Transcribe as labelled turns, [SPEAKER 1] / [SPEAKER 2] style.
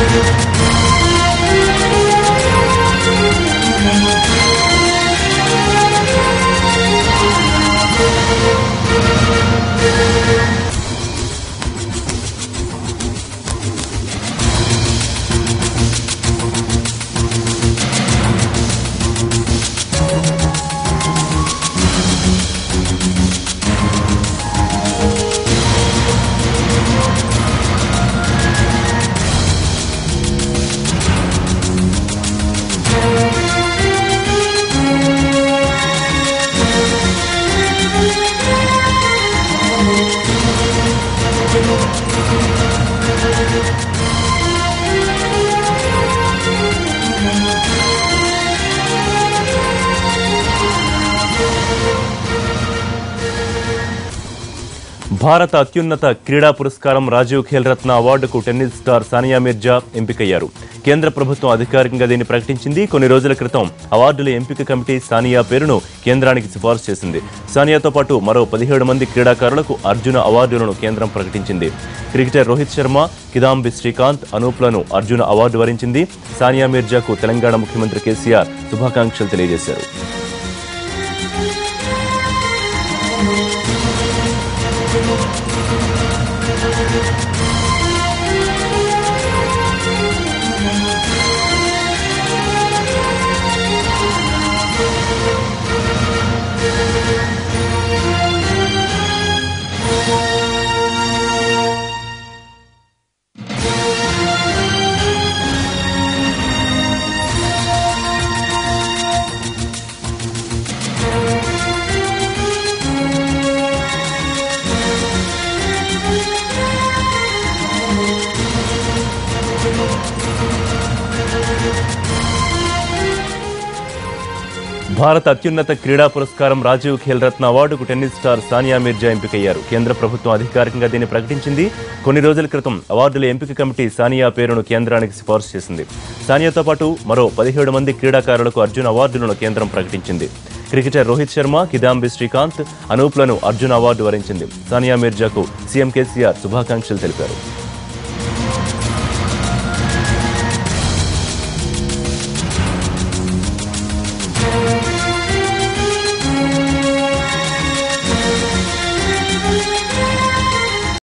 [SPEAKER 1] భారత అత్యున్నత క్రీడా పురస్కారం రాజీవ్ ఖేల్ రత్న అవార్డుకు టెన్నిస్ స్టార్ సానియా మిర్జా ఎంపికయ్యారు కేంద్ర ప్రభుత్వం అధికారికంగా దీన్ని ప్రకటించింది కొన్ని రోజుల క్రితం అవార్డుల ఎంపిక కమిటీ సానియా పేరును కేంద్రానికి సిఫార్సు చేసింది సానియాతో పాటు మరో పదిహేడు మంది క్రీడాకారులకు అర్జున అవార్డులను కేంద్రం ప్రకటించింది క్రికెటర్ రోహిత్ శర్మ కిదాంబి శ్రీకాంత్ అనూప్లను అర్జున అవార్డు వరించింది సానియా మిర్జాకు తెలంగాణ ముఖ్యమంత్రి కేసీఆర్ శుభాకాంక్షలు తెలియజేశారు భారత అత్యున్నత క్రీడా పురస్కారం రాజీవ్ ఖేల్ రత్న అవార్డుకు టెన్నిస్ స్టార్ సానియా మిర్జా ఎంపికయ్యారు కేంద్ర ప్రభుత్వం అధికారికంగా దీన్ని ప్రకటించింది కొన్ని రోజుల క్రితం అవార్డుల ఎంపిక కమిటీ సానియా పేరును కేంద్రానికి సిఫార్సు చేసింది సానియాతో పాటు మరో పదిహేడు మంది క్రీడాకారులకు అర్జున్ అవార్డులను కేంద్రం ప్రకటించింది క్రికెటర్ రోహిత్ శర్మ కిదాంబి శ్రీకాంత్ అనూప్లను అర్జున్ అవార్డు వరించింది సానియా మిర్జాకు సీఎం కేసీఆర్ శుభాకాంక్షలు తెలిపారు